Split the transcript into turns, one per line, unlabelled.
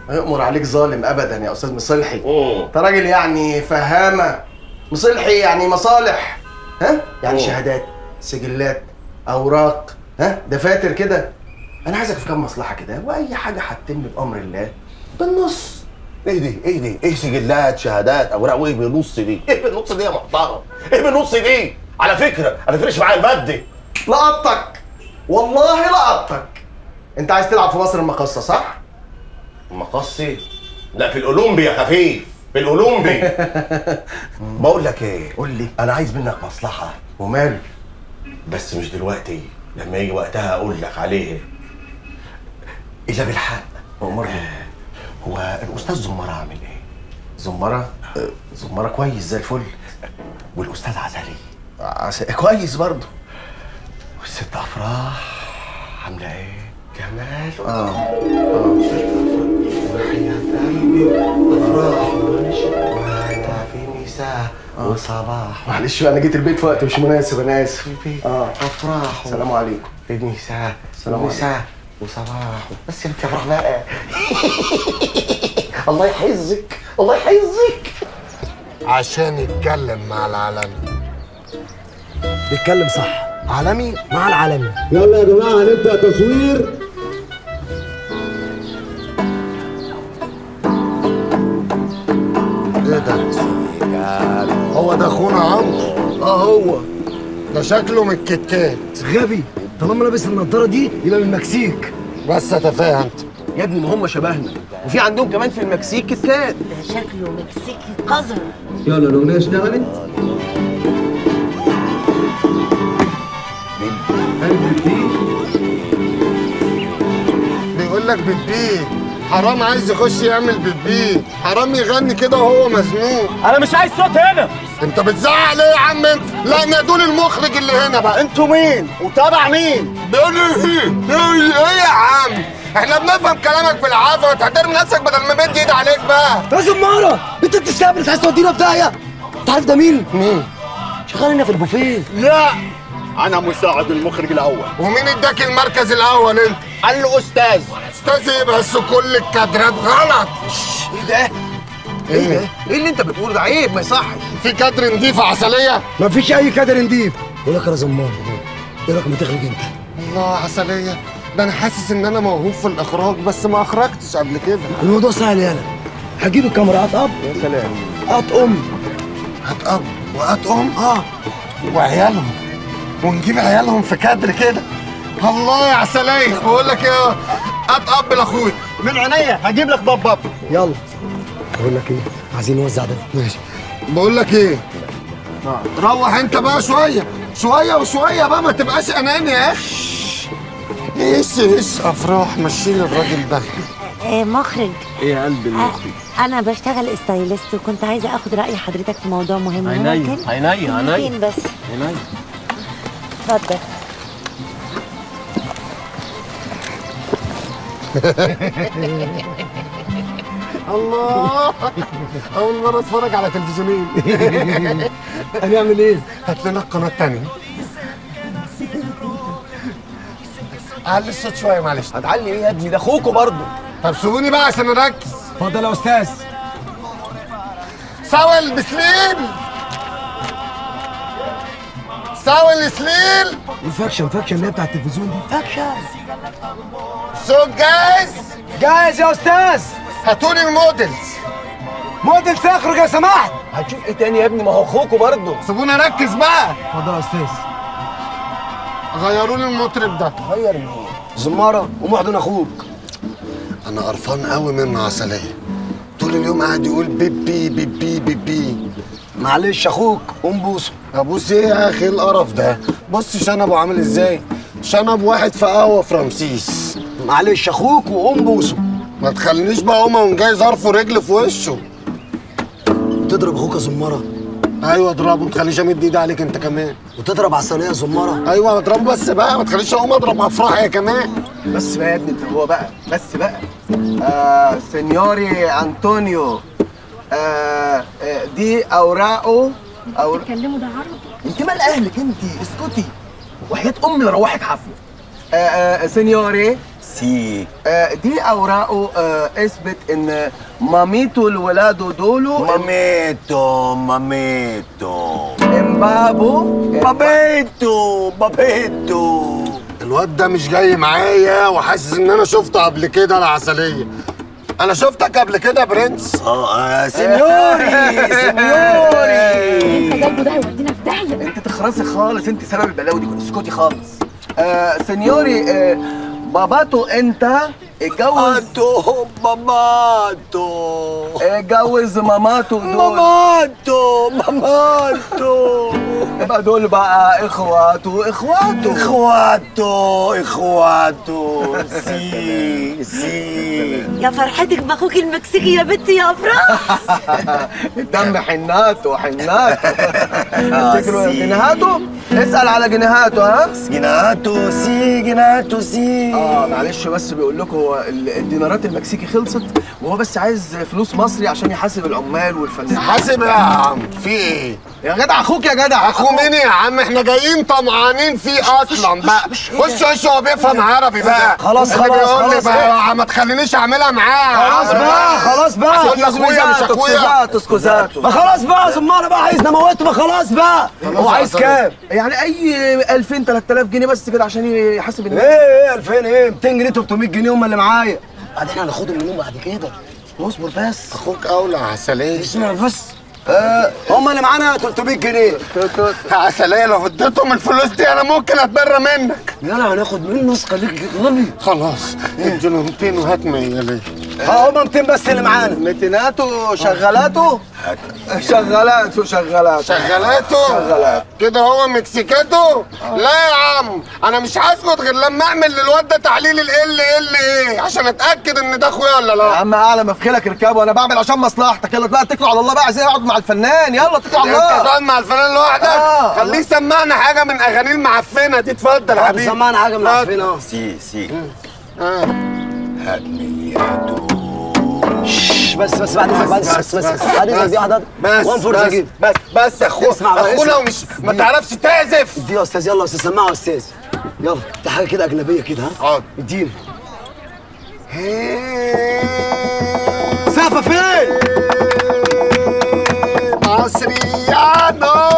يأمر عليك ظالم ابدا يا استاذ مصلحي
مم.
انت راجل يعني فهامه مصلحي يعني مصالح ها يعني
مم.
شهادات سجلات اوراق ها دفاتر كده انا عايزك في كام مصلحه كده واي حاجه هتتم بامر الله بالنص
ايه دي ايه دي ايه سجلات شهادات اوراق وايه بالنص دي ايه بالنص دي يا محترم ايه بالنص دي على فكره انا فرقش معايا المادي
لقطتك والله لقطتك انت عايز تلعب في مصر المقاصه صح
مقصي لا في الاولمبي يا خفيف في الاولمبي بقول لك ايه
قول لي
انا عايز منك مصلحه
وماله
بس مش دلوقتي لما يجي وقتها اقول لك عليه الا بالحق
امرني
هو الاستاذ زمار عامل ايه
زمره آه، زمره كويس زي الفل
والاستاذ عسلي
عس... كويس برضه
والست افراح عامله ايه جمال
اه اه
وحياة قلبي افراح ونشا وانا في مساء وصباح
معلش بقى انا جيت البيت في وقت مش مناسب انا اسف اه
افراح
السلام عليكم
في مساء
السلام
ومساء وصباح بس انت افراح بقى الله يحفظك الله يحفظك
عشان يتكلم مع العالمي
بيتكلم صح
عالمي
مع العالمي
يلا يا جماعه هنبدا تصوير
ايه ده هو ده اخونا عمرو اه هو ده شكله من الكتكات
غبي طالما لابس النضاره دي يبقى من المكسيك
بس اتفاهم انت
يا ابني ما هم شبهنا وفي عندهم كمان في المكسيك كيت كات
ده شكله مكسيكي قذر
يلا الاغنيه اشتغلت
بيقول لك بتبيه حرام عايز يخش يعمل بتبيه حرام يغني كده وهو مزنوق
انا مش عايز صوت هنا
انت بتزعق ليه يا عم انت لا انا دول المخرج اللي هنا بقى
انتوا مين وتابع مين
بيقول لي ايه ايه ايه يا عم احنا بنفهم كلامك بالعافيه وتحترم نفسك بدل ما مد ايد عليك بقى
يا زماره انت بتستقبل عايز تودينا في داهيه انت عارف ده مين
مين
شغال هنا في البوفيه
لا انا مساعد المخرج الاول
ومين اداك المركز الاول انت
قال له استاذ
استاذ ايه بس كل الكادرات غلط
ايه ده؟ ايه ده؟ ايه اللي انت بتقوله ده عيب ما يصحش
في كادر نضيف عسليه
مفيش اي كادر نضيف بقول لك يا زمار ايه رايك ما تخرج انت
الله عسليه ده انا حاسس ان انا موهوب في الاخراج بس ما اخرجتش قبل كده
الموضوع سهل يالا هجيب الكاميرا هتقب
يا سلام
هتقوم
هات اب وهات ام
اه
وعيالهم ونجيب عيالهم في كادر كده الله يا عسليه بقول لك ايه هات اب لاخويا
من عينيا هجيب لك باب باب
يلا بقول لك ايه عايزين نوزع ده
ماشي بقول لك ايه روح انت بقى شويه شويه وشويه بقى ما تبقاش اناني يا اخي ايش ايش افراح مشيلي الراجل ده
آه مخرج
ايه يا قلب
آه انا بشتغل استايلست وكنت عايزه اخد راي حضرتك في موضوع مهم
عينيا،
ممكن؟
عينيا، عينيا.
دقيقتين بس
عينيا
اتفضل
الله اول مره اتفرج على تلفزيونين
هنعمل ايه
هات لنا القناه الثانيه علي الصوت شويه معلش
هتعلي ايه يا ابني ده اخوكوا برضه
طب سيبوني بقى عشان اركز
اتفضل يا استاذ
سوي البسليل سوي السليل
الفاكشن فاكشن اللي هي بتاع التلفزيون دي فاكشن
صوت جاهز
جاهز يا استاذ
هاتولي المودلز
موديل تخرج يا سماحت
هتشوف ايه تاني يا ابني ما هو اخوكوا برضه
سيبوني اركز بقى
اتفضل يا استاذ
غيروا لي المطرب ده
غير مين
زماره ومحضن اخوك
انا قرفان قوي منه عسليه طول اليوم قاعد يقول بيبي بيبي بيبي
معلش اخوك قوم بوسه
ابوس ايه يا اخي القرف ده بص شنبه عامل ازاي شنب واحد في قهوه في رمسيس
معلش اخوك وقوم بوسه
ما تخلينيش بقى اقوم اقوم جاي ظرفه رجل في وشه
تضرب اخوك يا زماره
ايوه اضربه ما تخليش امد ايدي عليك انت كمان
وتضرب عسليه يا زماره
ايوه اضربه بس بقى ما تخليش اقوم اضرب افراح يا كمان
بس بقى يا ابني انت هو بقى بس بقى آه سينيوري انطونيو آه آه دي اوراقه أو
كلموا ده عربي
انت مال اهلك انت اسكتي وحياة امي لروحك حفله آه آه سينيوري
سي
آه، دي اوراقه آه، اثبت ان ماميته الولاده دولو
ماميتو ماميتو
امبابو
بابيتو بابيتو
الواد ده مش جاي معايا وحاسس ان انا شفته قبل كده العسليه انا شفتك قبل كده يا برنس
اه آه، سينيوري سينيوري
جايبه ده هيودينا في داهيه
انت تخرسي خالص انت سبب البلاوي دي اسكتي خالص آه سنيوري آه باباتو انت اتجوز
ماماتو ماماتو
اتجوز ماماتو دول
ماماتو ماماتو
يبقى دول بقى اخواته اخواته
اخواتو اخواتو سي سي
يا فرحتك باخوك المكسيكي يا بنتي يا افراح
الدم حناته حناته تفتكروا جنيهاته اسال على جنيهاته ها
جناتو سي جناتو سي
اه معلش بس بيقول لكم هو ال- الدينارات المكسيكي خلصت وهو بس عايز فلوس مصري عشان يحاسب العمال والفنانين
حاسب يا عم في ايه
يا جدع اخوك يا جدع
اخو مين يا عم احنا جايين طمعانين فيه اصلا بقى وش وش هو بيفهم عربي بقى
خلاص،
اللي
خلاص،
بيقول لي
خلاص
بقى ما تخلينيش اعملها معاه
خلاص بقى خلاص بقى
هتقول لي اخويا مش اخويا
سكوزاتو سكوزاتو
ما خلاص بقى زمانه بقى عايز نموته ما خلاص بقى هو عايز كام؟
يعني اي 2000 3000 جنيه بس كده عشان يحاسب
ايه
الناس
ايه 2000 ايه 200 جنيه 300 جنيه هم اللي معايا بعدين احنا هناخدهم منهم بعد كده اصبر بس
اخوك اولى عسليه
اسمع بس هم اللي معانا 300 جنيه
عسليه لو اديتهم الفلوس دي انا ممكن اتبرى منك
يلا هناخد منه خليك غبي
خلاص اديله 200 وهات 100 ليه
ها هم 200 بس اللي معانا
متيناتو شغالاته شغالاته شغالاته
شغالاته
شغالات.
كده هو مكسيكاتو لا يا عم انا مش هسكت غير لما اعمل للواد ده تحليل ال ال ال ايه عشان اتاكد ان ده اخويا ولا
يا
لا
عم اعلى ما في خيلك اركبه انا بعمل عشان مصلحتك يلا بقى اتكلوا على الله بقى عايزين اقعد مع الفنان يلا اتكلوا على
انت
الله
تقعد مع الفنان لوحدك
آه.
خليه يسمعنا حاجه من اغانيه المعفنه دي اتفضل يا حبيبي
سمعنا حاجه من
اتفضل.
عارفين اه
سي سي
آه.
هات مياتو
بس بس بعد اذنك بعد اذنك بس بس بعد اذنك دي واحده
بس
وان فور
بس
ذا
بس بس اخو
اسمع بقى،
اخونا
اسمع.
ومش ما تعرفش تعزف
دي يا استاذ يلا يا استاذ سمعوا يا استاذ يلا دي حاجه كده اجنبيه كده ها
حاضر.
اديني سقفه فين؟
مصريانو